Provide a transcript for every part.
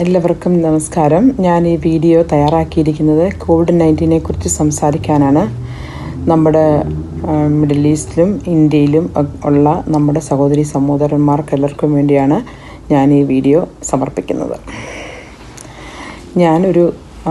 എല്ലാവർക്കും നമസ്കാരം ഞാൻ ഈ വീഡിയോ തയ്യാറാക്കിയിരിക്കുന്നത് കോവിഡ് നയൻറ്റീനെ കുറിച്ച് സംസാരിക്കാനാണ് നമ്മുടെ ആ, മിഡിൽ ഈസ്റ്റിലും ഇന്ത്യയിലും ഒ- ഉള്ള നമ്മുടെ സഹോദരി സഹോദരന്മാർക്ക് എല്ലാവർക്കും വേണ്ടിയാണ് ഞാൻ ഈ വീഡിയോ സമർപ്പിക്കുന്നത് ഞാനൊരു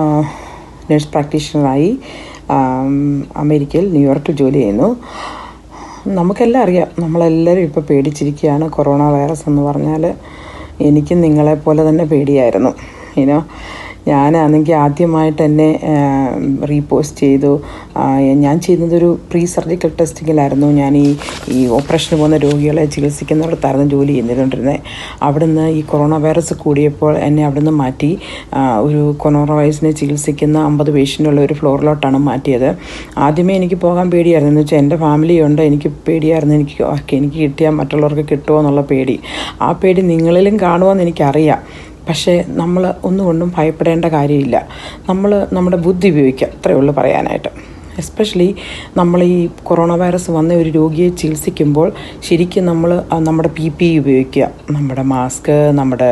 നഴ്സ് പ്രാക്ടീഷണറായി ആം, അമേരിക്കയിൽ ന്യൂയോർക്കിൽ ജോലി ചെയ്യുന്നു നമുക്കെല്ലാം അറിയാം നമ്മളെല്ലാവരും ഇപ്പോൾ പേടിച്ചിരിക്കുകയാണ് കൊറോണ വൈറസ് എന്ന് പറഞ്ഞാൽ എനിക്കും നിങ്ങളെപ്പോലെ തന്നെ പേടിയായിരുന്നു ഇനോ ഞാനാണെങ്കിൽ ആദ്യമായിട്ട് എന്നെ റീപോസ്റ്റ് ചെയ്തു ആ, ഞാൻ ചെയ്യുന്നതൊരു പ്രീ സർജിക്കൽ ടെസ്റ്റിങ്ങിലായിരുന്നു ഞാൻ ഈ ഈ ഓപ്പറേഷന് പോകുന്ന രോഗികളെ ചികിത്സിക്കുന്നിടത്തായിരുന്നു ജോലി ചെയ്തുകൊണ്ടിരുന്നത് അവിടുന്ന് ഈ കൊറോണ വൈറസ് കൂടിയപ്പോൾ എന്നെ അവിടുന്ന് മാറ്റി ആ, ഒരു കൊറോണ വൈറസിനെ ചികിത്സിക്കുന്ന അമ്പത് പേഷ്യൻ്റുള്ള ഒരു ഫ്ലോറിലോട്ടാണ് മാറ്റിയത് ആദ്യമേ എനിക്ക് പോകാൻ പേടിയായിരുന്നു എന്ന് വെച്ചാൽ എൻ്റെ ഫാമിലി ഉണ്ട് എനിക്ക് പേടിയായിരുന്നു എനിക്ക് ഓക്കെ എനിക്ക് കിട്ടിയാൽ മറ്റുള്ളവർക്ക് കിട്ടുമോ എന്നുള്ള പേടി ആ പേടി നിങ്ങളിലും കാണുമെന്ന് എനിക്കറിയാം പക്ഷേ നമ്മൾ ഒന്നുകൊണ്ടും ഭയപ്പെടേണ്ട കാര്യമില്ല നമ്മൾ നമ്മുടെ ബുദ്ധി ഉപയോഗിക്കുക അത്രയേ ഉള്ളൂ പറയാനായിട്ട് എസ്പെഷ്യലി നമ്മൾ ഈ കൊറോണ വൈറസ് വന്ന ഒരു രോഗിയെ ചികിത്സിക്കുമ്പോൾ ശരിക്കും നമ്മൾ ആ നമ്മുടെ പി പി ഉപയോഗിക്കുക നമ്മുടെ മാസ്ക് നമ്മുടെ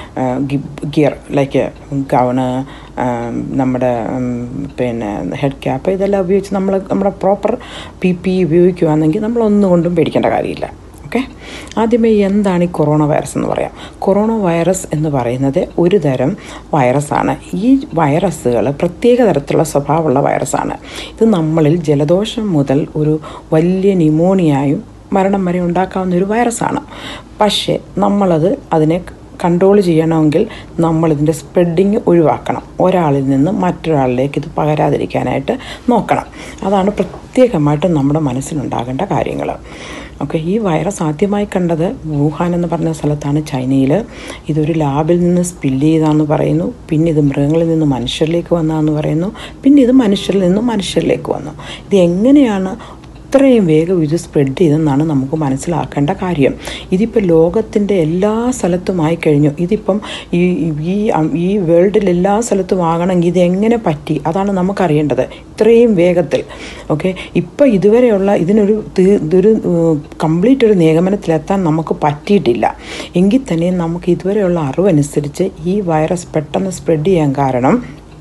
ഗിയർ ലൈക്ക് ഗൗണ് നമ്മുടെ ഉം, പിന്നെ ഹെഡ് ക്യാപ്പ് ഇതെല്ലാം ഉപയോഗിച്ച് നമ്മൾ നമ്മുടെ പ്രോപ്പർ പി പി ഉപയോഗിക്കുകയാണെങ്കിൽ നമ്മൾ ഒന്നുകൊണ്ടും പേടിക്കേണ്ട കാര്യമില്ല ഓക്കെ ആദ്യമേ എന്താണ് ഈ കൊറോണ വൈറസ് എന്ന് പറയാം കൊറോണ വൈറസ് എന്ന് പറയുന്നത് ഒരു തരം വൈറസാണ് ഈ വൈറസുകൾ പ്രത്യേക തരത്തിലുള്ള സ്വഭാവമുള്ള വൈറസാണ് ഇത് നമ്മളിൽ ജലദോഷം മുതൽ ഒരു വലിയ ന്യൂമോണിയായും മരണം വരെ ഉണ്ടാക്കാവുന്ന ഒരു വൈറസാണ് പക്ഷേ നമ്മളത് അതിനെ കൺട്രോൾ ചെയ്യണമെങ്കിൽ നമ്മളിതിൻ്റെ സ്പ്രെഡിങ് ഒഴിവാക്കണം ഒരാളിൽ നിന്ന് മറ്റൊരാളിലേക്ക് ഇത് പകരാതിരിക്കാനായിട്ട് നോക്കണം അതാണ് പ്രത്യേകമായിട്ട് നമ്മുടെ മനസ്സിലുണ്ടാകേണ്ട കാര്യങ്ങൾ ഓക്കെ ഈ വൈറസ് ആദ്യമായി കണ്ടത് വുഹാൻ എന്ന് പറഞ്ഞ സ്ഥലത്താണ് ചൈനയിൽ ഇതൊരു ലാബിൽ നിന്ന് സ്പില്ല് ചെയ്താന്ന് പറയുന്നു പിന്നെ ഇത് മൃഗങ്ങളിൽ നിന്ന് മനുഷ്യരിലേക്ക് വന്നതെന്ന് പറയുന്നു പിന്നെ ഇത് മനുഷ്യരിൽ നിന്ന് മനുഷ്യരിലേക്ക് വന്നു ഇത് എങ്ങനെയാണ് ഇത്രയും വേഗം ഇത് സ്പ്രെഡ് ചെയ്തെന്നാണ് നമുക്ക് മനസ്സിലാക്കേണ്ട കാര്യം ഇതിപ്പോൾ ലോകത്തിൻ്റെ എല്ലാ സ്ഥലത്തുമായി കഴിഞ്ഞു ഇതിപ്പം ഈ ഈ ഈ വേൾഡിൽ എല്ലാ സ്ഥലത്തും ആകണമെങ്കിൽ ഇത് എങ്ങനെ പറ്റി അതാണ് നമുക്കറിയേണ്ടത് ഇത്രയും വേഗത്തിൽ ഓക്കെ ഇപ്പോൾ ഇതുവരെയുള്ള ഇതിനൊരു തീ- ഇതൊരു കംപ്ലീറ്റ് ഒരു നിഗമനത്തിലെത്താൻ നമുക്ക് പറ്റിയിട്ടില്ല എങ്കിൽ തന്നെ നമുക്ക് ഇതുവരെയുള്ള അറിവനുസരിച്ച് ഈ വൈറസ് പെട്ടെന്ന് സ്പ്രെഡ് ചെയ്യാൻ കാരണം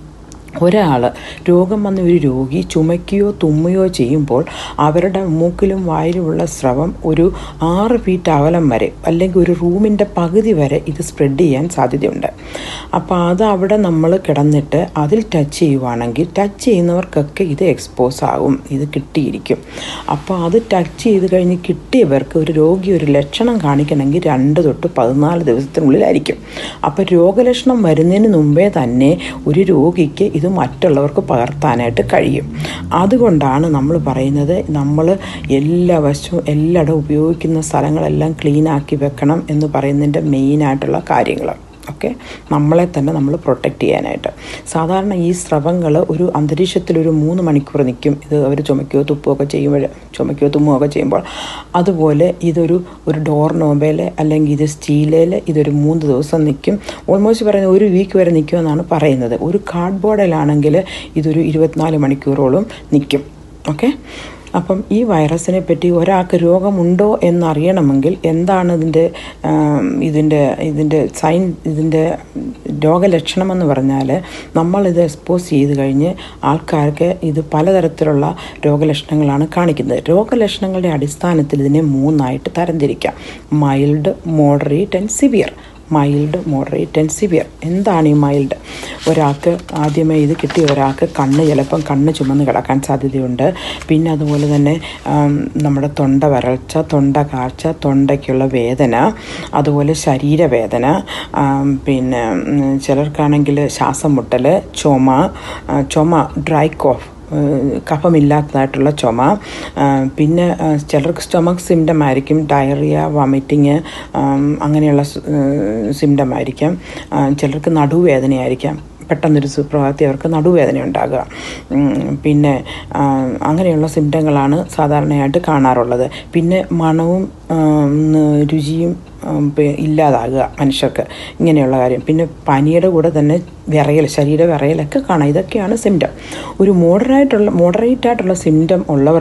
ഒരാൾ രോഗം വന്ന ഒരു രോഗി ചുമയ്ക്കുകയോ തുമ്മുകയോ ചെയ്യുമ്പോൾ അവരുടെ മൂക്കിലും വായിലുമുള്ള സ്രവം ഒരു ആറ് ഫീറ്റ് അകലം വരെ അല്ലെങ്കിൽ ഒരു റൂമിൻ്റെ പകുതി വരെ ഇത് സ്പ്രെഡ് ചെയ്യാൻ സാധ്യതയുണ്ട് അപ്പോൾ അത് അവിടെ നമ്മൾ കിടന്നിട്ട് അതിൽ ടച്ച് ചെയ്യുവാണെങ്കിൽ ടച്ച് ചെയ്യുന്നവർക്കൊക്കെ ഇത് എക്സ്പോസ് ആകും ഇത് കിട്ടിയിരിക്കും അപ്പോൾ അത് ടച്ച് ചെയ്ത് കഴിഞ്ഞ് കിട്ടിയവർക്ക് ഒരു രോഗി ഒരു ലക്ഷണം കാണിക്കണമെങ്കിൽ രണ്ട് തൊട്ട് പതിനാല് ദിവസത്തിനുള്ളിലായിരിക്കും അപ്പോൾ രോഗലക്ഷണം വരുന്നതിന് മുമ്പേ തന്നെ ഒരു രോഗിക്ക് ഇത് മറ്റുള്ളവർക്ക് പകർത്താനായിട്ട് കഴിയും അതുകൊണ്ടാണ് നമ്മൾ പറയുന്നത് നമ്മൾ എല്ലാ വശവും എല്ലായിടവും ഉപയോഗിക്കുന്ന സ്ഥലങ്ങളെല്ലാം ക്ലീൻ ആക്കി വെക്കണം എന്ന് പറയുന്നതിൻ്റെ മെയിനായിട്ടുള്ള കാര്യങ്ങൾ ഓക്കെ നമ്മളെ തന്നെ നമ്മൾ പ്രൊട്ടക്റ്റ് ചെയ്യാനായിട്ട് സാധാരണ ഈ സ്രവങ്ങൾ ഒരു അന്തരീക്ഷത്തിൽ ഒരു മൂന്ന് മണിക്കൂർ നിൽക്കും ഇത് അവർ ചുമക്കുകയോ തുപ്പുകയൊക്കെ ചെയ്യുമ്പോൾ ചുമക്കുകയോ തുമ്മുകയൊക്കെ ചെയ്യുമ്പോൾ അതുപോലെ ഇതൊരു ഒരു ഡോർ നോബയിൽ അല്ലെങ്കിൽ ഇത് സ്റ്റീലയിൽ ഇതൊരു മൂന്ന് ദിവസം നിൽക്കും ഓൾമോസ്റ്റ് പറയുന്നത് ഒരു വീക്ക് വരെ നിൽക്കുമെന്നാണ് പറയുന്നത് ഒരു കാർഡ്ബോർഡിലാണെങ്കിൽ ഇതൊരു ഇരുപത്തിനാല് മണിക്കൂറോളം നിൽക്കും ഓക്കെ അപ്പം ഈ വൈറസിനെ പറ്റി ഒരാൾക്ക് രോഗമുണ്ടോ എന്നറിയണമെങ്കിൽ എന്താണ് ഇതിൻ്റെ ആം, ഇതിൻ്റെ ഇതിൻ്റെ സൈൻ ഇതിൻ്റെ രോഗലക്ഷണമെന്ന് പറഞ്ഞാൽ നമ്മളിത് എക്സ്പോസ് ചെയ്ത് കഴിഞ്ഞ് ആൾക്കാർക്ക് ഇത് പലതരത്തിലുള്ള രോഗലക്ഷണങ്ങളാണ് കാണിക്കുന്നത് രോഗലക്ഷണങ്ങളുടെ അടിസ്ഥാനത്തിൽ ഇതിനെ മൂന്നായിട്ട് തരംതിരിക്കാം mild moderate and severe mild moderate and severe എന്താണ് ഈ മൈൽഡ് ഒരാൾക്ക് ആദ്യമേ ഇത് കിട്ടിയ ഒരാൾക്ക് കണ്ണ് ചിലപ്പം കണ്ണ് ചുമന്ന് കിടക്കാൻ സാധ്യതയുണ്ട് പിന്നെ അതുപോലെ തന്നെ ആം, നമ്മുടെ തൊണ്ട വരൾച്ച തൊണ്ട കാഴ്ച തൊണ്ടയ്ക്കുള്ള വേദന അതുപോലെ ശരീരവേദന ആം, പിന്നെ ഉം, ചിലർക്കാണെങ്കിൽ ശ്വാസം മുട്ടൽ ചുമ ആ, ചുമ ഡ്രൈ കോഫ് ഏഹ് കഫമില്ലാത്തതായിട്ടുള്ള ചുമ ആ, പിന്നെ ആ, ചിലർക്ക് സ്റ്റൊമക് സിംറ്റം ആയിരിക്കും ഡയറിയ വോമിറ്റിങ് അങ്ങനെയുള്ള സിംറ്റം ആയിരിക്കാം ആ, ചിലർക്ക് നടുവേദനയായിരിക്കാം പെട്ടെന്നൊരു സുപ്രഭാതത്തിൽ അവർക്ക് നടുവേദന ഉണ്ടാകുക ഉം, പിന്നെ ആ, അങ്ങനെയുള്ള സിംറ്റങ്ങളാണ് സാധാരണയായിട്ട് കാണാറുള്ളത് പിന്നെ മണവും ആം, രുചിയും ഉം, പി- ഇല്ലാതാകുക മനുഷ്യർക്ക് ഇങ്ങനെയുള്ള കാര്യം പിന്നെ പനിയുടെ കൂടെ തന്നെ വിറയൽ ശരീര വിറയലൊക്കെ കാണാം ഇതൊക്കെയാണ് സിംറ്റം ഒരു മോഡറേറ്റുള്ള മോഡറേറ്റ് ആയിട്ടുള്ള സിംറ്റം ഉള്ളവർക്ക്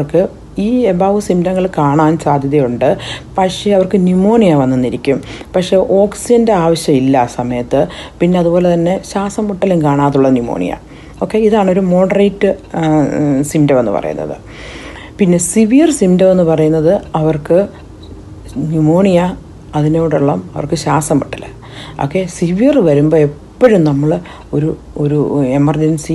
ഈ എബാവ് സിംറ്റങ്ങൾ കാണാൻ സാധ്യതയുണ്ട് പക്ഷേ അവർക്ക് ന്യൂമോണിയ വന്നെന്നിരിക്കും പക്ഷേ ഓക്സിജൻ്റെ ആവശ്യമില്ല ആ സമയത്ത് പിന്നെ അതുപോലെ തന്നെ ശ്വാസം മുട്ടലും കാണാതുള്ള ന്യൂമോണിയ ഓക്കെ ഇതാണ് ഒരു മോഡറേറ്റ് സിംറ്റം എന്ന് പറയുന്നത് പിന്നെ സിവിയർ സിംറ്റം എന്ന് പറയുന്നത് അവർക്ക് ന്യൂമോണിയ അതിനോടുള്ള അവർക്ക് ശ്വാസം മുട്ടൽ ഓക്കെ സിവിയർ വരുമ്പോൾ എപ്പോഴും നമ്മൾ ഒരു ഒരു എമർജൻസി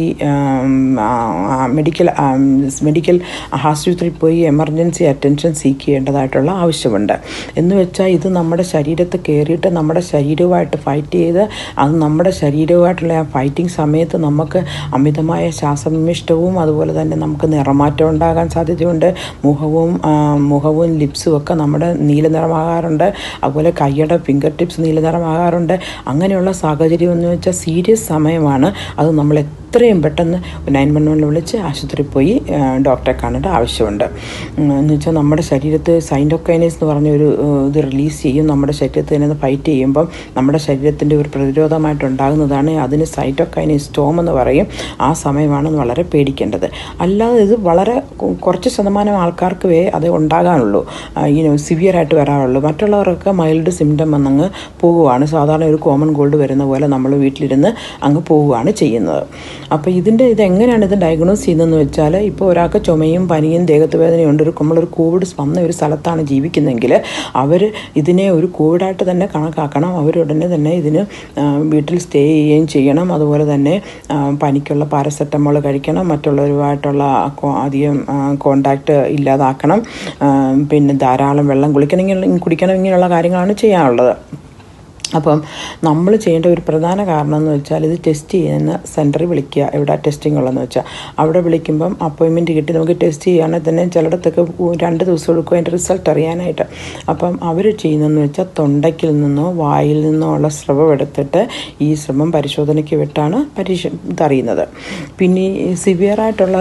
മെഡിക്കൽ മെഡിക്കൽ ആശുപത്രിയിൽ പോയി എമർജൻസി അറ്റൻഷൻ സീക്ക് ചെയ്യേണ്ടതായിട്ടുള്ള ആവശ്യമുണ്ട് എന്ന് വെച്ചാൽ ഇത് നമ്മുടെ ശരീരത്ത് കയറിയിട്ട് നമ്മുടെ ശരീരവുമായിട്ട് ഫൈറ്റ് ചെയ്ത് അത് നമ്മുടെ ശരീരവുമായിട്ടുള്ള ആ ഫൈറ്റിംഗ് സമയത്ത് നമുക്ക് അമിതമായ ശ്വാസനിമിഷ്ടവും അതുപോലെ തന്നെ നമുക്ക് നിറമാറ്റം ഉണ്ടാകാൻ സാധ്യതയുണ്ട് മുഖവും മുഖവും ലിപ്സും ഒക്കെ നമ്മുടെ നീല നിറമാകാറുണ്ട് അതുപോലെ കൈയുടെ ഫിംഗർ ടിപ്സ് നീല നിറമാകാറുണ്ട് അങ്ങനെയുള്ള സാഹചര്യം എന്ന് വെച്ചാൽ സീരിയസ് സമയമാണ് അത് നമ്മൾ എത്രയും പെട്ടെന്ന് നയൻ വൺ വണ്ണിൽ വിളിച്ച് ആശുപത്രിയിൽ പോയി ഡോക്ടറെ കാണേണ്ട ആവശ്യമുണ്ട് എന്ന് വെച്ചാൽ നമ്മുടെ ശരീരത്ത് സൈൻഡോക്കൈനേസ് എന്ന് പറഞ്ഞ ഒരു ഇത് റിലീസ് ചെയ്യും നമ്മുടെ ശരീരത്തിൽ തന്നെ ഫൈറ്റ് ചെയ്യുമ്പം നമ്മുടെ ശരീരത്തിൻ്റെ ഒരു പ്രതിരോധമായിട്ട് ഉണ്ടാകുന്നതാണ് അതിന് സൈറ്റോക്കൈനേസ് സ്റ്റോം എന്ന് പറയും ആ സമയമാണ് വളരെ പേടിക്കേണ്ടത് അല്ലാതെ ഇത് വളരെ കുറച്ച് ശതമാനം ആൾക്കാർക്ക് വേ അത് ഉണ്ടാകാനുള്ളൂ ഈ സിവിയറായിട്ട് വരാറുള്ളൂ മറ്റുള്ളവർക്കൊക്കെ മൈൽഡ് സിംറ്റം വന്നങ്ങ് പോവുകയാണ് സാധാരണ ഒരു കോമൺ കോൾഡ് വരുന്ന പോലെ നമ്മൾ വീട്ടിലിരുന്ന് അങ്ങ് പോവുകയാണ് ചെയ്യുന്നത് അപ്പോൾ ഇതിൻ്റെ ഇത് എങ്ങനെയാണ് ഇത് ഡയഗ്നോസ് ചെയ്യുന്നതെന്ന് വെച്ചാൽ ഇപ്പോൾ ഒരാൾക്ക് ചുമയും പനിയും ദേഹത്ത് വേദനയുണ്ട് ഒരു നമ്മളൊരു കോവിഡ് വന്ന ഒരു സ്ഥലത്താണ് ജീവിക്കുന്നതെങ്കിൽ അവർ ഇതിനെ ഒരു കോവിഡായിട്ട് തന്നെ കണക്കാക്കണം അവരുടനെ തന്നെ ഇതിന് വീട്ടിൽ സ്റ്റേ ചെയ്യുകയും ചെയ്യണം അതുപോലെ തന്നെ പനിക്കുള്ള പാരസെറ്റമോൾ കഴിക്കണം മറ്റുള്ളവരുമായിട്ടുള്ള അധികം കോണ്ടാക്റ്റ് ഇല്ലാതാക്കണം പിന്നെ ധാരാളം വെള്ളം കുളിക്കണം ഇങ്ങനെ കുടിക്കണം ഇങ്ങനെയുള്ള കാര്യങ്ങളാണ് ചെയ്യാനുള്ളത് അപ്പം നമ്മൾ ചെയ്യേണ്ട ഒരു പ്രധാന കാരണം എന്ന് വെച്ചാൽ ഇത് ടെസ്റ്റ് ചെയ്യുന്ന സെൻറ്ററിൽ വിളിക്കുക എവിടെ ടെസ്റ്റിംഗ് ഉള്ളതെന്ന് വെച്ചാൽ അവിടെ വിളിക്കുമ്പം അപ്പോയിൻമെൻറ്റ് കിട്ടി നമുക്ക് ടെസ്റ്റ് ചെയ്യുകയാണെങ്കിൽ തന്നെ ചിലയിടത്തൊക്കെ രണ്ട് ദിവസം എടുക്കും അതിൻ്റെ റിസൾട്ട് അറിയാനായിട്ട് അപ്പം അവർ ചെയ്യുന്നതെന്ന് വെച്ചാൽ തൊണ്ടയ്ക്കിൽ നിന്നോ വായിൽ നിന്നോ ഉള്ള സ്രവം എടുത്തിട്ട് ഈ ശ്രമം പരിശോധനയ്ക്ക് വിട്ടാണ് പരീക്ഷ ഇതറിയുന്നത് പിന്നെ ഈ സിവിയറായിട്ടുള്ള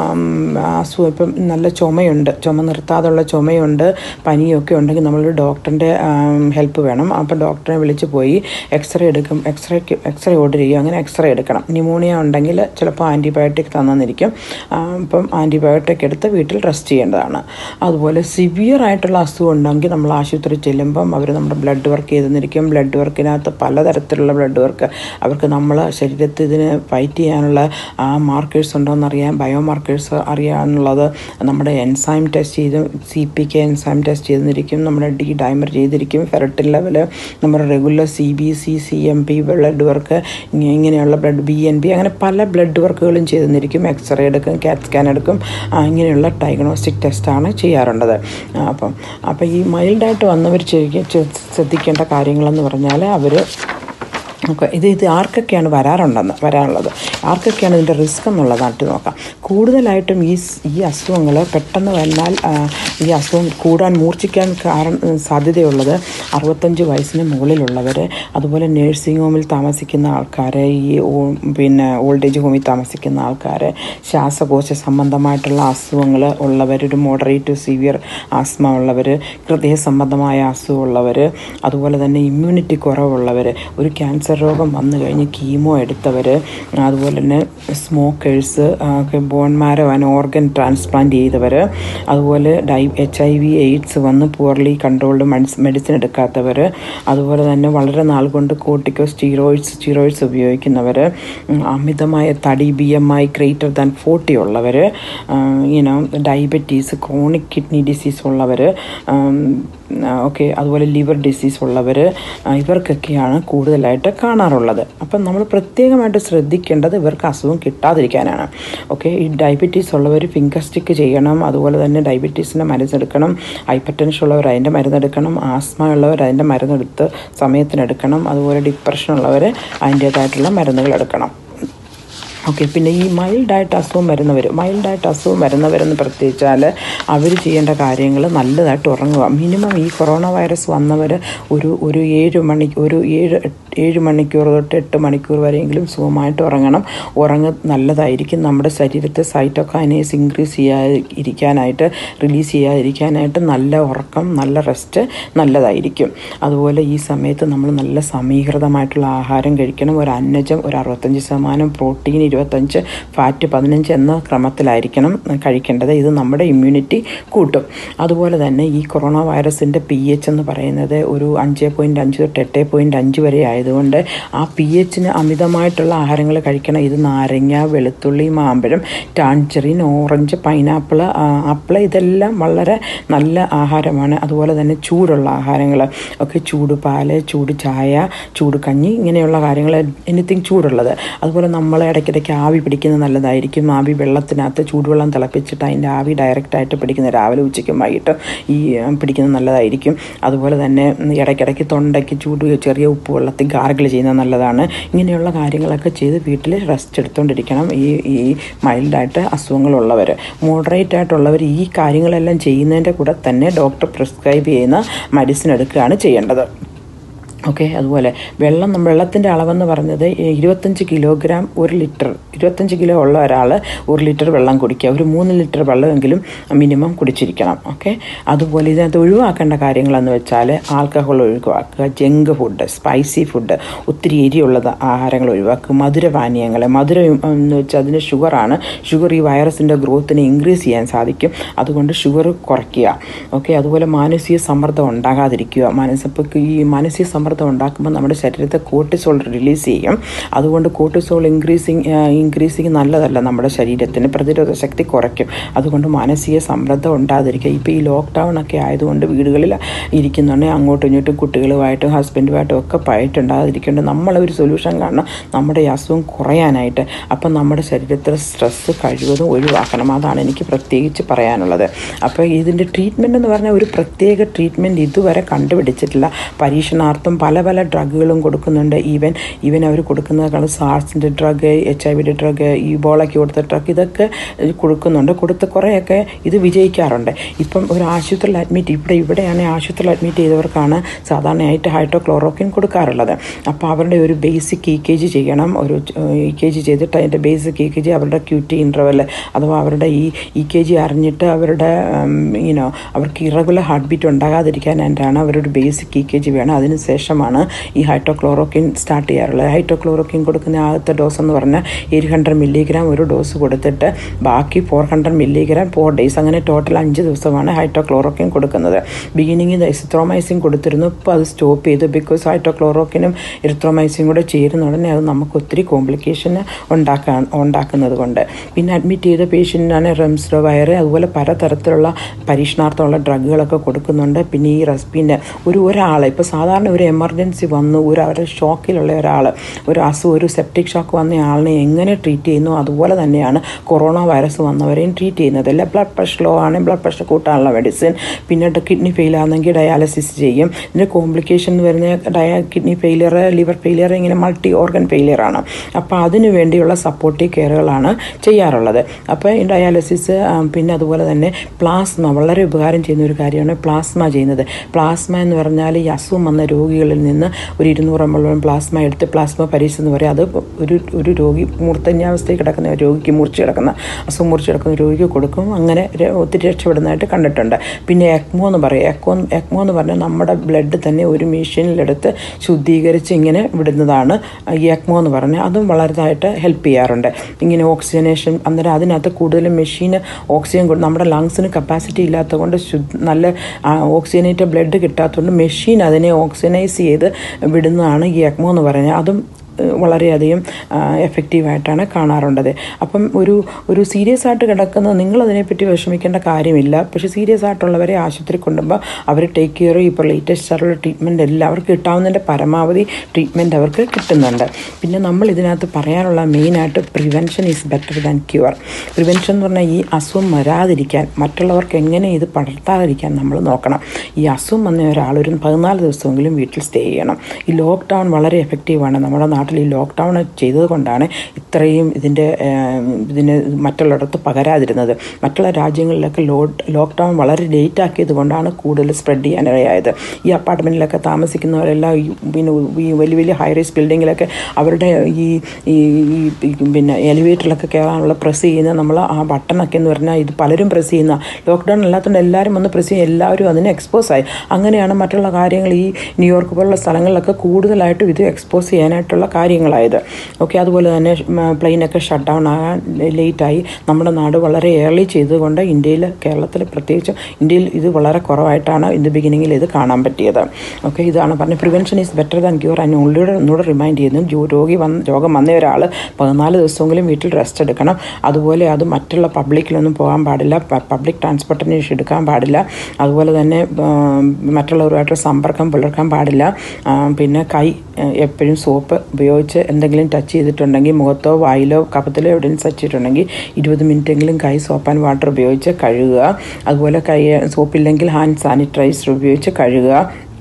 അസുഖം ഇപ്പം നല്ല ചുമയുണ്ട് ചുമ നിർത്താതുള്ള ചുമയുണ്ട് പനിയൊക്കെ ഉണ്ടെങ്കിൽ നമ്മളൊരു ഡോക്ടറിൻ്റെ ഹെൽപ്പ് വേണം അപ്പം ഡോക്ടറെ വിളിച്ച് പോയി എക്സ്റേ എടുക്കും എക്സ്റേക്ക് എക്സ്റേ ഓർഡർ ചെയ്യും അങ്ങനെ എക്സ്റേ എടുക്കണം ന്യൂമോണിയ ഉണ്ടെങ്കിൽ ചിലപ്പോൾ ആൻറ്റിബയോട്ടിക് തന്നെന്നിരിക്കും അപ്പം ആൻറ്റിബയോട്ടിക് എടുത്ത് വീട്ടിൽ റെസ്റ്റ് ചെയ്യേണ്ടതാണ് അതുപോലെ സിവിയർ ആയിട്ടുള്ള അസുഖം ഉണ്ടെങ്കിൽ നമ്മൾ ആശുപത്രി ചെല്ലുമ്പം അവർ നമ്മുടെ ബ്ലഡ് വർക്ക് ചെയ്തെന്നിരിക്കും ബ്ലഡ് വർക്കിനകത്ത് പലതരത്തിലുള്ള ബ്ലഡ് വർക്ക് അവർക്ക് നമ്മൾ ശരീരത്തിൽ ഇതിന് ഫൈറ്റ് ചെയ്യാനുള്ള ആ മാർക്കേഴ്സ് ഉണ്ടോയെന്ന് അറിയാൻ ബയോ മാർക്കേഴ്സ് അറിയാനുള്ളത് നമ്മുടെ എൻസൈം ടെസ്റ്റ് ചെയ്ത് C P K enzyme test ചെയ്തിരിക്കും നമ്മുടെ ഡി ഡൈമർ ചെയ്തിരിക്കും ഫെറട്ടിൻ ലെവൽ നമ്മുടെ regular C B C C M P blood work ഇങ്ങനെയുള്ള ബ്ലഡ് ബി എൻ ബി അങ്ങനെ പല ബ്ലഡ് വർക്കുകളും ചെയ്തിരിക്കും എക്സ്റേ എടുക്കും കാറ്റ് സ്കാൻ എടുക്കും ഇങ്ങനെയുള്ള ഡയഗ്നോസ്റ്റിക് ടെസ്റ്റാണ് ചെയ്യാറുള്ളത് അപ്പം അപ്പോൾ ഈ മൈൽഡായിട്ട് വന്നവർ ശ്രദ്ധിക്കേണ്ട കാര്യങ്ങളെന്ന് പറഞ്ഞാൽ അവർ ഓക്കെ ഇത് ഇത് ആർക്കൊക്കെയാണ് വരാറുണ്ടെന്ന് വരാനുള്ളത് ആർക്കൊക്കെയാണ് ഇതിൻ്റെ റിസ്ക് എന്നുള്ളതായിട്ട് നോക്കാം കൂടുതലായിട്ടും ഈ ഈ അസുഖങ്ങൾ പെട്ടെന്ന് വന്നാൽ ഈ അസുഖം കൂടാൻ മൂർച്ഛിക്കാൻ കാരണം സാധ്യതയുള്ളത് അറുപത്തഞ്ച് വയസ്സിന് മുകളിലുള്ളവർ അതുപോലെ നേഴ്സിംഗ് ഹോമിൽ താമസിക്കുന്ന ആൾക്കാർ ഈ പിന്നെ ഓൾഡ് ഏജ് ഹോമിൽ താമസിക്കുന്ന ആൾക്കാർ ശ്വാസകോശ സംബന്ധമായിട്ടുള്ള അസുഖങ്ങൾ ഉള്ളവർ ഒരു മോഡറേറ്റ് സിവിയർ ആസ്മ ഉള്ളവർ ഹൃദയ സംബന്ധമായ അസുഖമുള്ളവർ അതുപോലെ തന്നെ ഇമ്മ്യൂണിറ്റി കുറവുള്ളവർ ഒരു ക്യാൻസർ രോഗം വന്നു കഴിഞ്ഞ് കീമോ എടുത്തവർ അതുപോലെ തന്നെ smokers bone marrow and organ transplant ചെയ്തവർ അതുപോലെ ഡൈ എച്ച് ഐ വി എയ്ഡ്സ് വന്ന് പുവർലി കൺട്രോൾഡ് മെഡിസിൻ എടുക്കാത്തവർ അതുപോലെ തന്നെ വളരെ നാൾ കൊണ്ട് കോട്ടിക്കോ സ്റ്റീറോയിഡ്സ് സ്റ്റീറോയിഡ്സ് ഉപയോഗിക്കുന്നവർ അമിതമായ തടി B M I greater than forty ഉള്ളവർ ഇനോ ഡയബറ്റീസ് ക്രോണിക് കിഡ്നി ഡിസീസ് ഉള്ളവർ ഓക്കെ അതുപോലെ ലിവർ ഡിസീസ് ഉള്ളവർ ഇവർക്കൊക്കെയാണ് കൂടുതലായിട്ട് കാണാറുള്ളത് അപ്പം നമ്മൾ പ്രത്യേകമായിട്ട് ശ്രദ്ധിക്കേണ്ടത് ഇവർക്ക് അസുഖം കിട്ടാതിരിക്കാനാണ് ഓക്കെ ഈ ഡയബറ്റീസ് ഉള്ളവർ ഫിംഗർ സ്റ്റിക്ക് ചെയ്യണം അതുപോലെ തന്നെ ഡയബറ്റീസിൻ്റെ മരുന്നെടുക്കണം ഹൈപ്പർ ടെൻഷൻ ഉള്ളവർ അതിൻ്റെ മരുന്നെടുക്കണം ആസ്മ ഉള്ളവർ അതിൻ്റെ മരുന്നെടുത്ത് സമയത്തിനെടുക്കണം അതുപോലെ ഡിപ്രഷൻ ഉള്ളവർ അതിൻ്റേതായിട്ടുള്ള മരുന്നുകൾ എടുക്കണം ഓക്കെ പിന്നെ ഈ മൈൽഡായിട്ട് അസുഖം വരുന്നവർ മൈൽഡായിട്ട് അസുഖം വരുന്നവരെന്ന് പ്രത്യേകിച്ചാൽ അവർ ചെയ്യേണ്ട കാര്യങ്ങൾ നല്ലതായിട്ട് ഉറങ്ങുക മിനിമം ഈ കൊറോണ വൈറസ് വന്നവർ ഒരു ഒരു ഏഴ് മണി ഒരു ഏഴ് ഏഴ് മണിക്കൂർ തൊട്ട് എട്ട് മണിക്കൂർ വരെയെങ്കിലും സുഖമായിട്ട് ഉറങ്ങണം ഉറങ്ങ നല്ലതായിരിക്കും നമ്മുടെ ശരീരത്തെ സൈറ്റോകൈനേസ് ഇൻക്രീസ് ചെയ്യാതിരിക്കാനായിട്ട് റിലീസ് ചെയ്യാതിരിക്കാനായിട്ട് നല്ല ഉറക്കം നല്ല റെസ്റ്റ് നല്ലതായിരിക്കും അതുപോലെ ഈ സമയത്ത് നമ്മൾ നല്ല സമീകൃതമായിട്ടുള്ള ആഹാരം കഴിക്കണം ഒരു അന്നജം ഒരു അറുപത്തഞ്ച് ശതമാനം പ്രോട്ടീൻ ഇരുപത്തഞ്ച് ഫാറ്റ് പതിനഞ്ച് എന്ന ക്രമത്തിലായിരിക്കണം കഴിക്കേണ്ടത് ഇത് നമ്മുടെ ഇമ്മ്യൂണിറ്റി കൂട്ടും അതുപോലെ തന്നെ ഈ കൊറോണ വൈറസിൻ്റെ പി എച്ച് എന്ന് പറയുന്നത് ഒരു അഞ്ച് പോയിൻറ്റ് അഞ്ച് തൊട്ട് എട്ട് പോയിൻറ്റ് അഞ്ച് വരെ ആയതുകൊണ്ട് ആ പി എച്ചിന് അമിതമായിട്ടുള്ള ആഹാരങ്ങൾ കഴിക്കണം ഇത് നാരങ്ങ വെളുത്തുള്ളി മാമ്പഴം ടാൻജറിൻ ഓറഞ്ച് പൈനാപ്പിൾ ആപ്പിൾ ഇതെല്ലാം വളരെ നല്ല ആഹാരമാണ് അതുപോലെ തന്നെ ചൂടുള്ള ആഹാരങ്ങൾ ഒക്കെ ചൂട് പാല് ചൂട് ചായ ചൂട് കഞ്ഞി ഇങ്ങനെയുള്ള കാര്യങ്ങൾ എനിത്തിങ് ചൂടുള്ളത് അതുപോലെ നമ്മൾ ഇടയ്ക്കിടയ്ക്ക് ആവി പിടിക്കുന്നത് നല്ലതായിരിക്കും ആവി വെള്ളത്തിനകത്ത് ചൂടുവെള്ളം തിളപ്പിച്ചിട്ട് അതിൻ്റെ ആവി ഡയറക്റ്റായിട്ട് പിടിക്കുന്ന രാവിലെ ഉച്ചയ്ക്കും വൈകിട്ട് ഈ ഉം, പിടിക്കുന്നത് നല്ലതായിരിക്കും അതുപോലെ തന്നെ ഉം, ഇടയ്ക്കിടയ്ക്ക് തൊണ്ടയ്ക്ക് ചൂട് ചെറിയ ഉപ്പ് വെള്ളത്തിൽ ഗാർഗിൾ ചെയ്യുന്നത് നല്ലതാണ് ഇങ്ങനെയുള്ള കാര്യങ്ങളൊക്കെ ചെയ്ത് വീട്ടിൽ റെസ്റ്റ് എടുത്തുകൊണ്ടിരിക്കണം ഈ ഈ മൈൽഡായിട്ട് അസുഖങ്ങളുള്ളവർ മോഡറേറ്റ് ആയിട്ടുള്ളവർ ഈ കാര്യങ്ങളെല്ലാം ചെയ്യുന്നതിൻ്റെ കൂടെ തന്നെ ഡോക്ടർ പ്രിസ്ക്രൈബ് ചെയ്യുന്ന മെഡിസിൻ എടുക്കുകയാണ് ചെയ്യേണ്ടത് ഓക്കെ അതുപോലെ വെള്ളം നമ്മ- വെള്ളത്തിൻ്റെ അളവെന്ന് പറഞ്ഞത് ഇരുപത്തഞ്ച് കിലോഗ്രാം ഒരു ലിറ്റർ ഇരുപത്തഞ്ച് കിലോ ഉള്ള ഒരാൾ ഒരു ലിറ്റർ വെള്ളം കുടിക്കുക ഒരു മൂന്ന് ലിറ്റർ വെള്ളമെങ്കിലും മിനിമം കുടിച്ചിരിക്കണം ഓക്കെ അതുപോലെ ഇതിനകത്ത് ഒഴിവാക്കേണ്ട കാര്യങ്ങളെന്ന് വെച്ചാൽ ആൽക്കഹോൾ ഒഴിവാക്കുക ജങ്ക് ഫുഡ് സ്പൈസി ഫുഡ് ഒത്തിരി എരിയുള്ളത് ആഹാരങ്ങൾ ഒഴിവാക്കുക മധുരപാനീയങ്ങൾ മധുരം എന്ന് വെച്ചാൽ അതിന് ഷുഗറാണ് ഷുഗർ ഈ വൈറസിൻ്റെ ഗ്രോത്തിനെ ഇൻക്രീസ് ചെയ്യാൻ സാധിക്കും അതുകൊണ്ട് ഷുഗർ കുറയ്ക്കുക ഓക്കെ അതുപോലെ മാനസിക സമ്മർദ്ദം ഉണ്ടാകാതിരിക്കുക മനസ്സപ്പോൾ ഈ മാനസിക സമ്മർദ്ദം ഉണ്ടാക്കുമ്പോൾ നമ്മുടെ ശരീരത്തെ കോർട്ടിസോൾ റിലീസ് ചെയ്യും അതുകൊണ്ട് കോർട്ടിസോൾ ഇൻക്രീസിങ് ഇൻക്രീസിങ് നല്ലതല്ല നമ്മുടെ ശരീരത്തിന് പ്രതിരോധ ശക്തി കുറയ്ക്കും അതുകൊണ്ട് മാനസിക സമ്മർദ്ദം ഉണ്ടാകാതിരിക്കുക ഇപ്പോൾ ഈ ലോക്ക്ഡൗൺ ഒക്കെ ആയതുകൊണ്ട് വീടുകളിൽ ഇരിക്കുന്നുണ്ടെങ്കിൽ അങ്ങോട്ടും ഇങ്ങോട്ടും കുട്ടികളുമായിട്ടും ഹസ്ബൻഡുമായിട്ടും ഒക്കെ പായിട്ടുണ്ടാകാതിരിക്കേണ്ട നമ്മളൊരു സൊല്യൂഷൻ കാണണം നമ്മുടെ ഈ അസുഖം കുറയാനായിട്ട് അപ്പം നമ്മുടെ ശരീരത്തിൽ സ്ട്രെസ്സ് കഴിവതും ഒഴിവാക്കണം അതാണ് എനിക്ക് പ്രത്യേകിച്ച് പറയാനുള്ളത് അപ്പോൾ ഇതിൻ്റെ ട്രീറ്റ്മെൻ്റ് എന്ന് പറഞ്ഞാൽ ഒരു പ്രത്യേക ട്രീറ്റ്മെൻറ്റ് ഇതുവരെ കണ്ടുപിടിച്ചിട്ടില്ല പരീക്ഷണാർത്ഥം പല പല ഡ്രഗുകളും കൊടുക്കുന്നുണ്ട് ഈവൻ ഈവൻ അവർ കൊടുക്കുന്നതാണ് സാർസിൻ്റെ ഡ്രഗ് എച്ച് ഐ വിയുടെ ഡ്രഗ് ഈബോളയ്ക്ക് കൊടുത്ത ഡ്രഗ് ഇതൊക്കെ കൊടുക്കുന്നുണ്ട് കൊടുത്ത് കുറേയൊക്കെ ഇത് വിജയിക്കാറുണ്ട് ഇപ്പം ഒരു ആശുപത്രിയിൽ അഡ്മിറ്റ് ഇവിടെ ഇവിടെയാണെങ്കിൽ ആശുപത്രിയിൽ അഡ്മിറ്റ് ചെയ്തവർക്കാണ് സാധാരണയായിട്ട് ഹൈഡ്രോക്ലോറോക്കിൻ കൊടുക്കാറുള്ളത് അപ്പോൾ അവരുടെ ഒരു ബേസിക് ഇ കെ ജി ചെയ്യണം ഒരു ഇ കെ ജി ചെയ്തിട്ട് അതിൻ്റെ ബേസിക് ഇ കെ ജി അവരുടെ ക്യൂറ്റി ഇൻ്റർവെൽ അഥവാ അവരുടെ ഈ ഇ കെ ജി അറിഞ്ഞിട്ട് അവരുടെ ഈനോ അവർക്ക് ഇറഗുലർ ഹാർട്ട് ബീറ്റ് ഉണ്ടാകാതിരിക്കാനായിട്ടാണ് അവരുടെ ബേസിക് ഇ കെ ജി വേണം അതിന് ശേഷമാണ് ഈ ഹൈഡ്രോക്ലോറോക്കിൻ സ്റ്റാർട്ട് ചെയ്യാറുള്ളത് ഹൈഡ്രോക്ലോറോക്കിൻ കൊടുക്കുന്ന ആദ്യത്തെ ഡോസ് എന്ന് പറഞ്ഞാൽ എയ്റ്റ് ഹൺഡ്രഡ് മില്ലിഗ്രാം ഒരു ഡോസ് കൊടുത്തിട്ട് ബാക്കി four hundred milligram four days അങ്ങനെ ടോട്ടൽ അഞ്ച് ദിവസമാണ് ഹൈഡ്രോക്ലോറോക്കിൻ കൊടുക്കുന്നത് ബിഗിനിങ്ങിൽ ഇസിത്രോമൈസിൻ കൊടുത്തിരുന്നു ഇപ്പോൾ അത് സ്റ്റോപ്പ് ചെയ്തു ബിക്കോസ് ഹൈഡ്രോക്ലോറോക്കിനും ഇറിത്രോമൈസിൻ കൂടെ ചേരുന്ന ഉടനെ അത് നമുക്ക് ഒത്തിരി കോംപ്ലിക്കേഷൻ ഉണ്ടാക്കാൻ ഉണ്ടാക്കുന്നത് കൊണ്ട് പിന്നെ അഡ്മിറ്റ് ചെയ്ത പേഷ്യൻ്റിനാണ് റെംസ്ഡോ വയറ് അതുപോലെ പലതരത്തിലുള്ള പരീക്ഷണാർത്ഥമുള്ള ഡ്രഗുകളൊക്കെ കൊടുക്കുന്നുണ്ട് പിന്നെ ഈ റെസ്പിൻ്റെ ഒരു ഒരാൾ ഇപ്പോൾ സാധാരണ ഒരു എമർജൻസി വന്നു ഒരു അവരുടെ ഷോക്കിലുള്ള ഒരാൾ ഒരു അസുഖം ഒരു സെപ്റ്റിക് ഷോക്ക് വന്ന ആളിനെ എങ്ങനെ ട്രീറ്റ് ചെയ്യുന്നു അതുപോലെ തന്നെയാണ് കൊറോണ വൈറസ് വന്നവരെയും ട്രീറ്റ് ചെയ്യുന്നത് അല്ല ബ്ലഡ് പ്രഷർ ലോ ആണെങ്കിൽ ബ്ലഡ് പ്രഷർ കൂട്ടാനുള്ള മെഡിസിൻ പിന്നെ കിഡ്നി ഫെയിൽ ആണെങ്കിൽ ഡയാലിസിസ് ചെയ്യും ഇതിൻ്റെ കോംപ്ലിക്കേഷൻ എന്ന് വരുന്നത് ഡയ കിഡ്നി ഫെയിലിയർ ലിവർ ഫെയിലിയർ ഇങ്ങനെ മൾട്ടി ഓർഗൻ ഫെയിലിയർ ആണ് അപ്പോൾ അതിന് വേണ്ടിയുള്ള സപ്പോർട്ടീവ് കെയറുകളാണ് ചെയ്യാറുള്ളത് അപ്പോൾ ഈ ഡയാലിസിസ് പിന്നെ അതുപോലെ തന്നെ പ്ലാസ്മ വളരെ ഉപകാരം ചെയ്യുന്ന ഒരു കാര്യമാണ് പ്ലാസ്മ ചെയ്യുന്നത് പ്ലാസ്മ എന്ന് പറഞ്ഞാൽ ഈ അസുഖം വന്ന രോഗികളിൽ നിന്ന് ഒരു ഇരുന്നൂറമ്പോളം പ്ലാസ്മ എടുത്ത് പ്ലാസ്മ പരീക്ഷ എന്ന് പറയും അത് ഒരു ഒരു രോഗി മൂർധന്യാവസ്ഥയിൽ കിടക്കുന്ന ഒരു രോഗിക്ക് മുറിച്ച് കിടക്കുന്ന അസുഖം മുറിച്ച് കിടക്കുന്ന രോഗിക്ക് കൊടുക്കും അങ്ങനെ ര- ഒത്തിരി രക്ഷപ്പെടുന്നതായിട്ട് കണ്ടിട്ടുണ്ട് പിന്നെ എക്മോ എന്ന് പറയും എക്കോ എക്മോ എന്ന് പറഞ്ഞാൽ നമ്മുടെ ബ്ലഡ് തന്നെ ഒരു മെഷീനിലെടുത്ത് ശുദ്ധീകരിച്ച് ഇങ്ങനെ വിടുന്നതാണ് ഈ എക്മോ എന്ന് പറഞ്ഞാൽ അതും വളരെതായിട്ട് ഹെൽപ്പ് ചെയ്യാറുണ്ട് ഇങ്ങനെ ഓക്സിജനേഷൻ അന്നേരം അതിനകത്ത് കൂടുതലും മെഷീൻ ഓക്സിജൻ കൊടു- നമ്മുടെ ലങ്സിന് കപ്പാസിറ്റി ഇല്ലാത്തതുകൊണ്ട് ശുദ്ധ നല്ല ഓക്സിജനേറ്റഡ് ബ്ലഡ് കിട്ടാത്തതുകൊണ്ട് മെഷീൻ അതിനെ ഓക്സിജനൈസ് ചെയ്ത് വിടുന്നതാണ് ഈ എക്മോ എന്ന് പറഞ്ഞാൽ അതും ഏഹ് വളരെയധികം എഫക്റ്റീവായിട്ടാണ് കാണാറുള്ളത് അപ്പം ഒരു ഒരു സീരിയസ് ആയിട്ട് കിടക്കുന്ന നിങ്ങളതിനെപ്പറ്റി വിഷമിക്കേണ്ട കാര്യമില്ല പക്ഷേ സീരിയസ് ആയിട്ടുള്ളവരെ ആശുപത്രി കൊണ്ടുമ്പോൾ അവർ ടേക്ക് കെയർ ഇപ്പോൾ ലേറ്റസ്റ്റ് ആയിട്ടുള്ള ട്രീറ്റ്മെൻറ്റ് എല്ലാം അവർക്ക് കിട്ടാവുന്നതിൻ്റെ പരമാവധി ട്രീറ്റ്മെൻറ്റ് അവർക്ക് കിട്ടുന്നുണ്ട് പിന്നെ നമ്മൾ ഇതിനകത്ത് പറയാനുള്ള മെയിനായിട്ട് prevention is better than cure prevention എന്ന് പറഞ്ഞാൽ ഈ അസുഖം വരാതിരിക്കാൻ മറ്റുള്ളവർക്ക് എങ്ങനെ ഇത് പടർത്താതിരിക്കാൻ നമ്മൾ നോക്കണം ഈ അസുഖം വന്ന ഒരാൾ ഒരു പതിനാല് ദിവസമെങ്കിലും വീട്ടിൽ സ്റ്റേ ചെയ്യണം ഈ ലോക്ക്ഡൗൺ വളരെ എഫക്റ്റീവാണ് നമ്മുടെ നാട്ടിൽ ഈ ലോക്ക്ഡൗൺ ചെയ്തത് കൊണ്ടാണ് ഇത്രയും ഇതിൻ്റെ ഏം, ഇതിന് മറ്റുള്ളിടത്ത് പകരാതിരുന്നത് മറ്റുള്ള രാജ്യങ്ങളിലൊക്കെ ലോ ലോക്ക്ഡൗൺ വളരെ ലേറ്റ് ആക്കിയത് കൊണ്ടാണ് കൂടുതൽ സ്പ്രെഡ് ചെയ്യാനിടയായത് ഈ അപ്പാർട്ട്മെൻറ്റിലൊക്കെ താമസിക്കുന്നവരെല്ലാം ഈ പിന്നെ ഈ വലിയ വലിയ ഹൈ റൈസ് ബിൽഡിങ്ങിലൊക്കെ അവരുടെ ഈ ഈ ഈ പിന്നെ എലിവേറ്ററിലൊക്കെ കയറാനുള്ള പ്രസ് ചെയ്യുന്ന നമ്മൾ ആ ബട്ടണൊക്കെ എന്ന് പറഞ്ഞാൽ ഇത് പലരും പ്രസ് ചെയ്യുന്ന ലോക്ക്ഡൗൺ അല്ലാത്തതുകൊണ്ട് എല്ലാവരും ഒന്ന് പ്രസ് ചെയ്യും എല്ലാവരും അതിന് എക്സ്പോസ് ആയി അങ്ങനെയാണ് മറ്റുള്ള കാര്യങ്ങൾ ഈ ന്യൂയോർക്ക് പോലുള്ള സ്ഥലങ്ങളിലൊക്കെ കൂടുതലായിട്ടും ഇത് എക്സ്പോസ് ചെയ്യാനായിട്ടുള്ള കാര്യങ്ങളായത് ഓക്കെ അതുപോലെ തന്നെ പ്ലെയിനൊക്കെ ഷട്ട് ഡൗൺ ആകാൻ ലേറ്റായി നമ്മുടെ നാട് വളരെ ഏർലി ചെയ്തുകൊണ്ട് ഇന്ത്യയിൽ കേരളത്തിൽ പ്രത്യേകിച്ച് ഇന്ത്യയിൽ ഇത് വളരെ കുറവായിട്ടാണ് ഇൻ ദി ബിഗിനിങ്ങിൽ ഇത് കാണാൻ പറ്റിയത് ഓക്കെ ഇതാണ് പറഞ്ഞത് prevention is better than cure അതിന് ഉള്ളിലൂടെ ഒന്നുകൂടെ റിമൈൻഡ് ചെയ്യുന്നു ജോ- രോഗി വന്ന് രോഗം വന്ന ഒരാൾ പതിനാല് ദിവസമെങ്കിലും വീട്ടിൽ റെസ്റ്റ് എടുക്കണം അതുപോലെ അത് മറ്റുള്ള പബ്ലിക്കിലൊന്നും പോകാൻ പാടില്ല പബ്ലിക് ട്രാൻസ്പോർട്ടേഷൻ എടുക്കാൻ പാടില്ല അതുപോലെ തന്നെ ആം, മറ്റുള്ളവരുമായിട്ട് സമ്പർക്കം പുലർക്കാൻ പാടില്ല ആ, പിന്നെ കൈ എപ്പോഴും സോപ്പ് ഉപയോഗിച്ച് എന്തെങ്കിലും ടച്ച് ചെയ്തിട്ടുണ്ടെങ്കിൽ മുഖത്തോ വായിലോ കപത്തിലോ എവിടെയും ടച്ച് ചെയ്തിട്ടുണ്ടെങ്കിൽ ഇരുപത് മിനിറ്റെങ്കിലും കൈ സോപ്പ് ആൻഡ് വാട്ടർ ഉപയോഗിച്ച് കഴുകുക അതുപോലെ കൈ സോപ്പില്ലെങ്കിൽ ഹാൻഡ് സാനിറ്റൈസർ ഉപയോഗിച്ച് കഴുകുക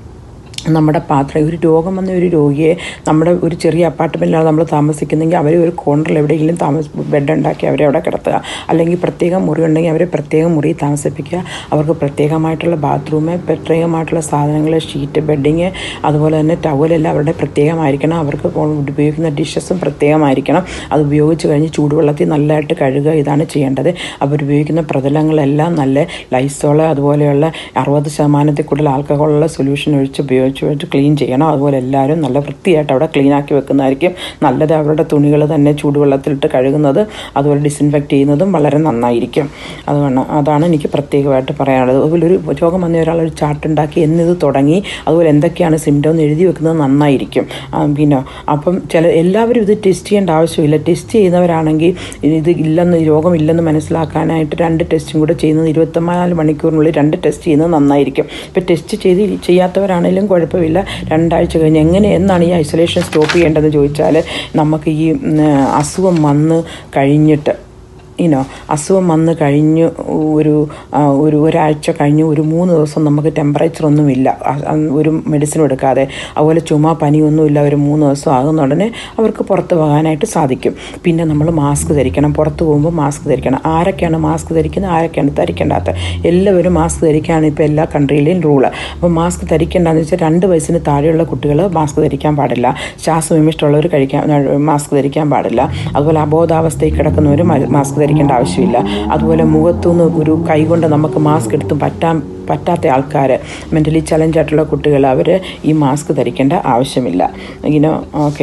നമ്മുടെ പാത്രം ഒരു രോഗം വന്ന ഒരു രോഗിയെ നമ്മുടെ ഒരു ചെറിയ അപ്പാർട്ട്മെൻറ്റിലാണ് നമ്മൾ താമസിക്കുന്നെങ്കിൽ അവരെ ഒരു കോർണറിൽ എവിടെയെങ്കിലും താമസ ബെഡ് ഉണ്ടാക്കി അവരെ അവിടെ കിടത്തുക അല്ലെങ്കിൽ പ്രത്യേകം മുറി ഉണ്ടെങ്കിൽ അവരെ പ്രത്യേകം മുറി താമസിപ്പിക്കുക അവർക്ക് പ്രത്യേകമായിട്ടുള്ള ബാത്റൂം പ്രത്യേകമായിട്ടുള്ള സാധനങ്ങൾ ഷീറ്റ് ബെഡിങ് അതുപോലെ തന്നെ ടവലെല്ലാം അവരുടെ പ്രത്യേകമായിരിക്കണം അവർക്ക് ഉപയോഗിക്കുന്ന ഡിഷസും പ്രത്യേകമായിരിക്കണം അത് ഉപയോഗിച്ച് കഴിഞ്ഞ് ചൂടുവെള്ളത്തിൽ നല്ലതായിട്ട് കഴുകുക ഇതാണ് ചെയ്യേണ്ടത് അവർ ഉപയോഗിക്കുന്ന പ്രതലങ്ങളെല്ലാം നല്ല ലൈസോള് അതുപോലെയുള്ള അറുപത് ശതമാനത്തിൽ കൂടുതൽ ആൽക്കഹോളുള്ള സൊല്യൂഷൻ ഒഴിച്ച് ഉപയോഗിച്ച് വെച്ച് ക്ലീൻ ചെയ്യണം അതുപോലെ എല്ലാവരും നല്ല വൃത്തിയായിട്ട് അവിടെ ക്ലീൻ ആക്കി വെക്കുന്നതായിരിക്കും നല്ലത് അവരുടെ തുണികൾ തന്നെ ചൂടുവെള്ളത്തിലിട്ട് കഴുകുന്നത് അതുപോലെ ഡിസിൻഫെക്റ്റ് ചെയ്യുന്നതും വളരെ നന്നായിരിക്കും അതുകൊണ്ട് അതാണ് എനിക്ക് പ്രത്യേകമായിട്ട് പറയാനുള്ളത് അതുപോലെ ഒരു രോഗം വന്ന ഒരാൾ ഒരു ചാർട്ട് ഉണ്ടാക്കി എന്നിത് തുടങ്ങി അതുപോലെ എന്തൊക്കെയാണ് സിംറ്റം എന്ന് എഴുതി വെക്കുന്നത് നന്നായിരിക്കും ആ, പിന്നെ അപ്പം ചില എല്ലാവരും ഇത് ടെസ്റ്റ് ചെയ്യേണ്ട ആവശ്യമില്ല ടെസ്റ്റ് ചെയ്യുന്നവരാണെങ്കിൽ ഇത് ഇല്ലെന്ന് ഈ രോഗം ഇല്ലെന്ന് മനസ്സിലാക്കാനായിട്ട് രണ്ട് ടെസ്റ്റും കൂടെ ചെയ്യുന്നത് ഇരുപത്തിനാല് മണിക്കൂറിനുള്ളിൽ രണ്ട് ടെസ്റ്റ് ചെയ്യുന്നത് നന്നായിരിക്കും ഇപ്പം ടെസ്റ്റ് ചെയ്ത് ചെയ്യാത്തവരാണെങ്കിലും കുഴപ്പമില്ല രണ്ടാഴ്ച കഴിഞ്ഞ് എങ്ങനെ എന്നാണ് ഈ ഐസൊലേഷൻ സ്റ്റോപ്പ് ചെയ്യേണ്ടതെന്ന് ചോദിച്ചാൽ നമുക്ക് ഈ ഉം, അസുഖം വന്ന് കഴിഞ്ഞിട്ട് ഇനോ അസുഖം വന്ന് കഴിഞ്ഞ് ഒരു ആ, ഒരു ഒരാഴ്ച കഴിഞ്ഞ് ഒരു മൂന്ന് ദിവസം നമുക്ക് ടെമ്പറേച്ചർ ഒന്നുമില്ല അ- അ- ഒരു മെഡിസിനും എടുക്കാതെ അതുപോലെ ചുമ പനിയൊന്നുമില്ല ഒരു മൂന്ന് ദിവസം ആകുന്ന ഉടനെ അവർക്ക് പുറത്ത് പോകാനായിട്ട് സാധിക്കും പിന്നെ നമ്മൾ മാസ്ക് ധരിക്കണം പുറത്ത് പോകുമ്പോൾ മാസ്ക് ധരിക്കണം ആരൊക്കെയാണ് മാസ്ക് ധരിക്കുന്നത് ആരൊക്കെയാണ് ധരിക്കേണ്ടാത്ത എല്ലാവരും മാസ്ക് ധരിക്കുകയാണ് ഇപ്പോൾ എല്ലാ കൺട്രിയിലെയും റൂള് അപ്പോൾ മാസ്ക് ധരിക്കേണ്ടതെന്ന് വെച്ചാൽ രണ്ട് വയസ്സിന് താഴെയുള്ള കുട്ടികൾ മാസ്ക് ധരിക്കാൻ പാടില്ല ശ്വാസം വിമിഷ്ടമുള്ളവർ കഴിക്കാൻ മാസ്ക് ധരിക്കാൻ പാടില്ല അതുപോലെ അബോധാവസ്ഥയിൽ കിടക്കുന്നവർ മാസ്ക് ധരിക്കേണ്ട ആവശ്യമില്ല അതുപോലെ മുഖത്തുനിന്ന് ഒരു കൈകൊണ്ട് നമുക്ക് മാസ്ക് എടുത്ത് പറ്റാൻ പറ്റാത്ത ആൾക്കാർ മെൻ്റലി ചലഞ്ചായിട്ടുള്ള കുട്ടികൾ അവർ ഈ മാസ്ക് ധരിക്കേണ്ട ആവശ്യമില്ല ഇങ്ങനെ ഓക്കെ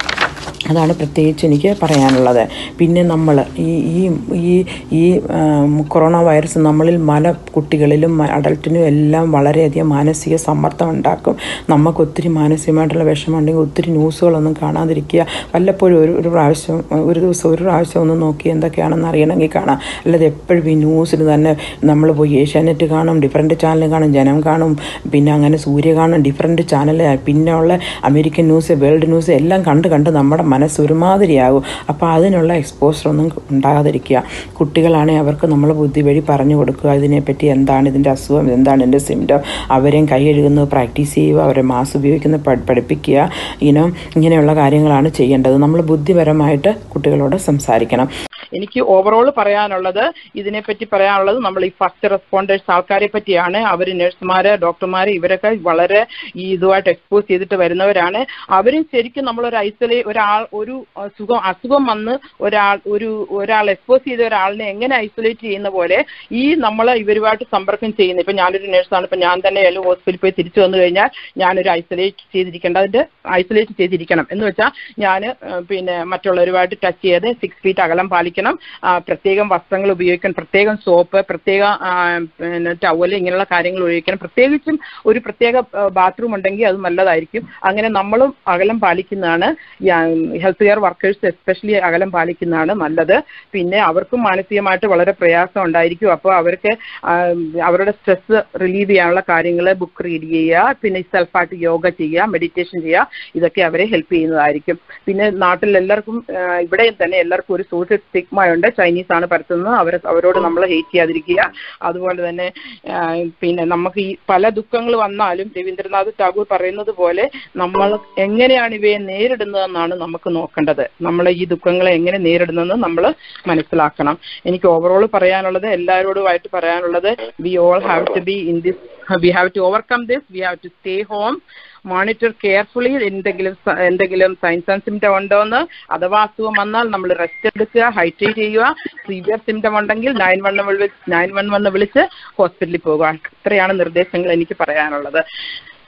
അതാണ് പ്രത്യേകിച്ച് എനിക്ക് പറയാനുള്ളത് പിന്നെ നമ്മൾ ഈ ഈ ഈ ഈ ആം, കൊറോണ വൈറസ് നമ്മളിൽ പല കുട്ടികളിലും മ- അഡൾട്ടിനും എല്ലാം വളരെയധികം മാനസിക സമ്മർദ്ദം ഉണ്ടാക്കും നമുക്ക് ഒത്തിരി മാനസികമായിട്ടുള്ള വിഷമമുണ്ടെങ്കിൽ ഒത്തിരി ന്യൂസുകളൊന്നും കാണാതിരിക്കുക വല്ലപ്പോഴും ഒരു ഒരു പ്രാവശ്യം ഒരു ദിവസം ഒരു പ്രാവശ്യം ഒന്ന് നോക്കി എന്തൊക്കെയാണെന്ന് അറിയണമെങ്കിൽ കാണാം അല്ലാതെ എപ്പോഴും ഈ ന്യൂസിൽ തന്നെ നമ്മൾ പോയി ഏഷ്യാനെറ്റ് കാണും ഡിഫറെൻറ്റ് ചാനൽ കാണും ജനം കാണും പിന്നെ അങ്ങനെ സൂര്യ കാണും ഡിഫറെൻറ്റ് ചാനൽ പിന്നെ ഉള്ള അമേരിക്കൻ ന്യൂസ് വേൾഡ് ന്യൂസ് എല്ലാം കണ്ട് കണ്ട് നമ്മുടെ മനസ്സ് ഒരുമാതിരിയാകും അപ്പോൾ അതിനുള്ള എക്സ്പോസർ ഒന്നും ഉണ്ടാകാതിരിക്കുക കുട്ടികളാണെങ്കിൽ അവർക്ക് നമ്മൾ ബുദ്ധി വഴി പറഞ്ഞു കൊടുക്കുക ഇതിനെപ്പറ്റി എന്താണ് ഇതിൻ്റെ അസുഖം എന്താണ് ഇതിൻ്റെ സിംറ്റം അവരെയും കൈ കഴുകുന്നത് പ്രാക്ടീസ് ചെയ്യുക അവരെ മാസ് ഉപയോഗിക്കുന്നത് പഠി- പഠിപ്പിക്കുക ഇനോ ഇങ്ങനെയുള്ള കാര്യങ്ങളാണ് ചെയ്യേണ്ടത് നമ്മൾ ബുദ്ധിപരമായിട്ട് കുട്ടികളോട് സംസാരിക്കണം എനിക്ക് ഓവറോൾ പറയാനുള്ളത് ഇതിനെപ്പറ്റി പറയാനുള്ളത് നമ്മൾ ഈ ഫസ്റ്റ് റെസ്പോണ്ടേഴ്സ് ആൾക്കാരെ പറ്റിയാണ് അവർ നഴ്സുമാര് ഡോക്ടർമാര് ഇവരൊക്കെ വളരെ ഈ ഇതുമായിട്ട് എക്സ്പോസ് ചെയ്തിട്ട് വരുന്നവരാണ് അവരും ശരിക്കും നമ്മളൊരു ഐസൊലേ ഒരാൾ ഒരു അഹ് സുഖം അസുഖം വന്ന് ഒരാൾ ഒരു ഒരാൾ എക്സ്പോസ് ചെയ്ത ഒരാളിനെ എങ്ങനെ ഐസൊലേറ്റ് ചെയ്യുന്ന പോലെ ഈ നമ്മൾ ഇവരുമായിട്ട് സമ്പർക്കം ചെയ്യുന്നത് ഇപ്പം ഞാനൊരു നഴ്സാണ് ഇപ്പം ഞാൻ തന്നെ ഏതെങ്കിലും ഹോസ്പിറ്റലിൽ പോയി തിരിച്ചു വന്നു കഴിഞ്ഞാൽ ഞാനൊരു ഐസൊലേറ്റ് ചെയ്തിരിക്കേണ്ട അതിൻ്റെ ഐസൊലേറ്റ് ചെയ്തിരിക്കണം എന്ന് വെച്ചാൽ ഞാൻ പിന്നെ മറ്റുള്ളവരുമായിട്ട് ടച്ച് ചെയ്ത് സിക്സ് ഫീറ്റ് അകലം പാലിക്കണം ആ, പ്രത്യേകം വസ്ത്രങ്ങൾ ഉപയോഗിക്കണം പ്രത്യേകം സോപ്പ് പ്രത്യേക ആ, പിന്നെ ടവൽ ഇങ്ങനെയുള്ള കാര്യങ്ങൾ ഉപയോഗിക്കണം പ്രത്യേകിച്ചും ഒരു പ്രത്യേക ബാത്റൂം ഉണ്ടെങ്കിൽ അത് നല്ലതായിരിക്കും അങ്ങനെ നമ്മളും അകലം പാലിക്കുന്നതാണ് ഹെൽത്ത് കെയർ വർക്കേഴ്സ് എസ്പെഷ്യലി അകലം പാലിക്കുന്നതാണ് നല്ലത് പിന്നെ അവർക്കും മാനസികമായിട്ട് വളരെ പ്രയാസം ഉണ്ടായിരിക്കും അപ്പോൾ അവർക്ക് ആ, അവരുടെ സ്ട്രെസ് റിലീവ് ചെയ്യാനുള്ള കാര്യങ്ങൾ ബുക്ക് റീഡ് ചെയ്യുക പിന്നെ സെൽഫായിട്ട് യോഗ ചെയ്യുക മെഡിറ്റേഷൻ ചെയ്യുക ഇതൊക്കെ അവരെ ഹെൽപ്പ് ചെയ്യുന്നതായിരിക്കും പിന്നെ നാട്ടിൽ എല്ലാവർക്കും ആ, ഇവിടെയും തന്നെ എല്ലാവർക്കും ഒരു സോഷ്യൽ സ്റ്റിഗ്മ ഉണ്ട് ചൈനീസ് ആണ് പരത്തുന്നത് അവർ അവരോട് നമ്മൾ ഹേറ്റ് ചെയ്യാതിരിക്കുക അതുപോലെ തന്നെ ആ, പിന്നെ നമുക്ക് ഈ പല ദുഃഖങ്ങൾ വന്നാലും രവീന്ദ്രനാഥ് ടാഗോർ പറയുന്നത് പോലെ നമ്മൾ എങ്ങനെയാണ് ഇവയെ നേരിടുന്നതെന്നാണ് നമുക്ക് നോക്കേണ്ടത് നമ്മൾ ഈ ദുഃഖങ്ങളെ എങ്ങനെ നേരിടുന്നതെന്ന് നമ്മൾ മനസ്സിലാക്കണം എനിക്ക് ഓവറോൾ പറയാനുള്ളത് എല്ലാവരോടുമായിട്ട് പറയാനുള്ളത് we all have to be in this we have to overcome this we have to stay home monitor carefully എന്തെങ്കിലും സ- എന്തെങ്കിലും സൈൻസ് ആൻഡ് സിംറ്റം ഉണ്ടോ എന്ന് അഥവാ അസുഖം വന്നാൽ നമ്മൾ റെസ്റ്റ് എടുക്കുക ഹൈഡ്രേറ്റ് ചെയ്യുക സീവിയർ സിംറ്റം ഉണ്ടെങ്കിൽ നയൻ വൺ നയൻ വൺ വന്ന് വിളിച്ച് ഹോസ്പിറ്റലിൽ പോകുക ഇത്രയാണ് നിർദ്ദേശങ്ങൾ എനിക്ക് പറയാനുള്ളത്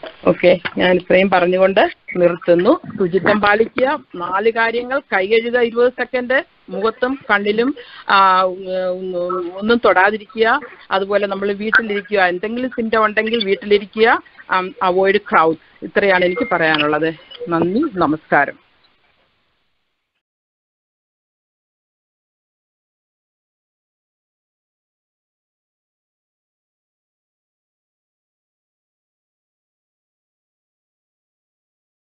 ഓക്കെ ഞാൻ ഇത്രയും പറഞ്ഞുകൊണ്ട് നിർത്തുന്നു ശുചിത്വം പാലിക്കുക നാല് കാര്യങ്ങൾ കൈ കഴുകുക ഇരുപത് സെക്കൻഡ് മുഖത്തും കണ്ണിലും ആ, ഉം, ഒന്നും തൊടാതിരിക്കുക അതുപോലെ നമ്മൾ വീട്ടിലിരിക്കുക എന്തെങ്കിലും സിംറ്റം ഉണ്ടെങ്കിൽ വീട്ടിലിരിക്കുക അവോയ്ഡ് ക്രൗഡ് ഇത്രയാണ് എനിക്ക് പറയാനുള്ളത് നന്ദി നമസ്കാരം